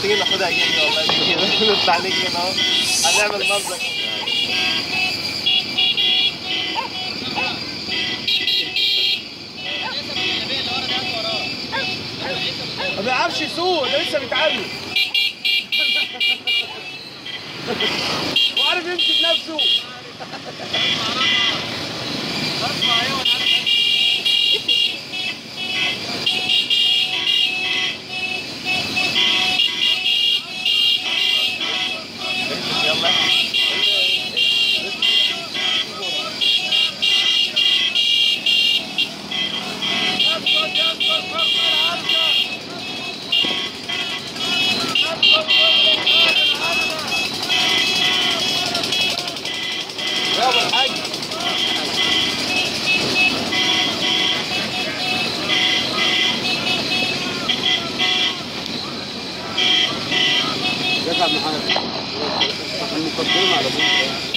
تيجي ناخدها جنيه والله تيجي نطلع عليك هنا اهو هنعمل منظر ما بيعرفش يسوق ده لسه بيتعلم وعارف يمشي بنفسه يلا يلا الحاج ازيك يا عم محمد؟ المقدمة على طول